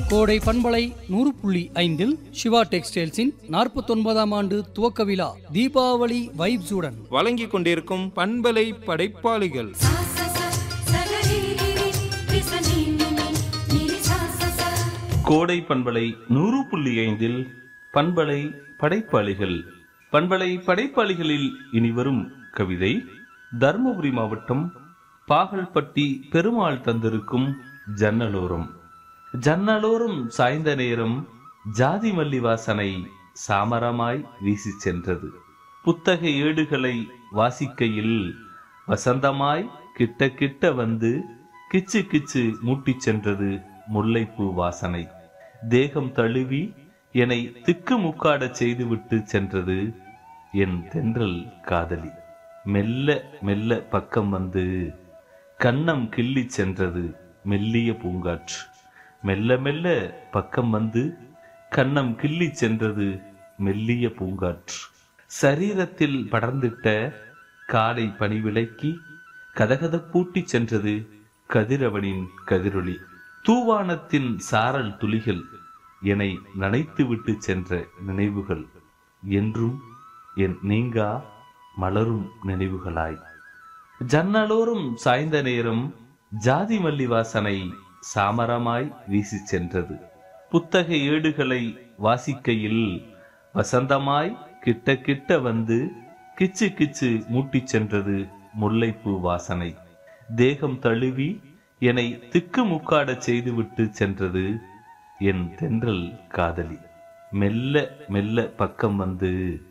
கோடை பண்பலை நூறு புள்ளி ஐந்தில் சிவா டெக்ஸ்டைல்ஸின் நாற்பத்தொன்பதாம் ஆண்டு துவக்க விழா தீபாவளி வைப்ஸுடன் வழங்கிக் கொண்டிருக்கும் பண்பலை படைப்பாளிகள் सा सा सा सगरिरि विसनिनि निरि सा सा सा கோடை பண்பலை நூறு புள்ளி ஐந்தில் பண்பலை படைப்பாளிகள் பண்பலை படைப்பாளிகளில் இனிவரும் கவிதை தருமபுரி மாவட்டம் பாகல்பட்டி பெருமாள் தந்திருக்கும் ஜன்னலோரம் ஜன்னலோரம் சாய்ந்த நேரம் ஜாதி மல்லி வாசனை சாமரமாய் வீசி சென்றது புத்தக ஏடுகளை வாசிக்கையில் வசந்தமாய் கிட்ட கிட்ட வந்து கிச்சு கிச்சு மூட்டிச் சென்றது முல்லைப்பூ வாசனை தேகம் தழுவி என்னை திக்கு முக்காடச் செய்துவிட்டு சென்றது என் தென்றல் காதலி மெல்ல மெல்ல பக்கம் வந்து கன்னம் கிள்ளிச் சென்றது மெல்லிய பூங்காற்று மெல்ல மெல்ல பக்கம் வந்து கன்னம் கிள்ளிச் சென்றது மெல்லிய பூங்காற்று சரீரத்தில் படர்ந்திட்ட காலை பனி விலக்கி கதகதப்பூட்டிச் சென்றது கதிரவனின் கதிரொளி தூவானத்தின் சாரல் துளிகள் என்னை நனைத்துவிட்டு சென்ற நினைவுகள் என்றும் என் நீங்கா மலரும் நினைவுகளாய் ஜன்னலோரும் சாய்ந்த நேரம் ஜாதி மல்லி வாசனை சாமரமாய் வீசிச் சென்றது புத்தக ஏடுகளை வாசிக்கையில் வசந்தமாய் கிட்ட கிட்ட வந்து கிச்சு கிச்சு மூட்டிச் சென்றது முல்லைப்பூ வாசனை தேகம் தழுவி என்னை திக்கு முக்காடச் செய்துவிட்டு சென்றது என் தென்றல் காதலி மெல்ல மெல்ல பக்கம் வந்து